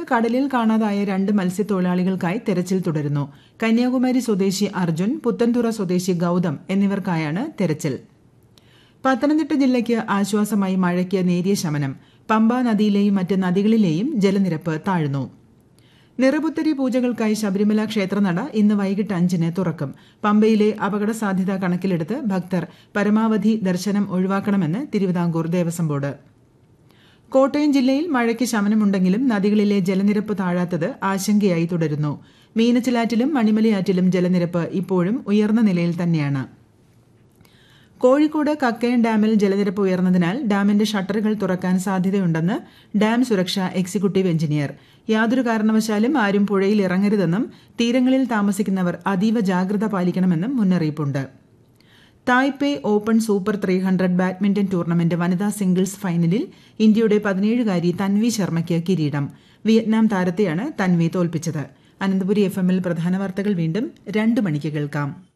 കടലിൽ കാണാതായ രണ്ട് മത്സ്യത്തൊഴിലാളികൾക്കായി തെരച്ചിൽ തുടരുന്നു കന്യാകുമാരി സ്വദേശി അർജുൻ പുത്തൻതുറ സ്വദേശി ഗൌതം എന്നിവർക്കായാണ് തെരച്ചിൽ പത്തനംതിട്ട ജില്ലയ്ക്ക് ആശ്വാസമായി മഴയ്ക്ക് നേരിയ ശമനം പമ്പ നദിയിലെയും മറ്റ് നദികളിലെയും ജലനിരപ്പ് താഴ്ന്നു നിറപുത്തരി പൂജകൾക്കായി ശബരിമല ക്ഷേത്രനട ഇന്ന് വൈകിട്ട് അഞ്ചിന് തുറക്കും പമ്പയിലെ അപകട സാധ്യത കണക്കിലെടുത്ത് ഭക്തർ പരമാവധി ദർശനം ഒഴിവാക്കണമെന്ന് തിരുവിതാംകൂർ ദേവസ്വം ബോർഡ് കോട്ടയം ജില്ലയിൽ മഴയ്ക്ക് ശമനമുണ്ടെങ്കിലും നദികളിലെ ജലനിരപ്പ് താഴാത്തത് ആശങ്കയായി തുടരുന്നു മീനച്ചിലാറ്റിലും മണിമലയാറ്റിലും ജലനിരപ്പ് ഇപ്പോഴും ഉയർന്ന നിലയിൽ തന്നെയാണ് കോഴിക്കോട് കക്കയം ഡാമിൽ ജലനിരപ്പ് ഉയർന്നതിനാൽ ഡാമിന്റെ ഷട്ടറുകൾ തുറക്കാൻ സാധ്യതയുണ്ടെന്ന് ഡാം സുരക്ഷാ എക്സിക്യൂട്ടീവ് എഞ്ചിനീയർ യാതൊരു കാരണവശാലും ആരും പുഴയിൽ ഇറങ്ങരുതെന്നും തീരങ്ങളിൽ താമസിക്കുന്നവർ അതീവ ജാഗ്രത പാലിക്കണമെന്നും മുന്നറിയിപ്പുണ്ട് Taipei open super three hundred badminton tournament വനിതാ സിംഗിൾസ് ഫൈനലിൽ ഇന്ത്യയുടെ പതിനേഴുകാരി തൻവി ശർമ്മയ്ക്ക് കിരീടം വിയറ്റ്നാം താരത്തെയാണ് തൻവി തോൽപ്പിച്ചത് അനന്തപുരി എഫ് എമ്മിൽ പ്രധാന വാർത്തകൾ വീണ്ടും രണ്ട് മണിക്ക് കേൾക്കാം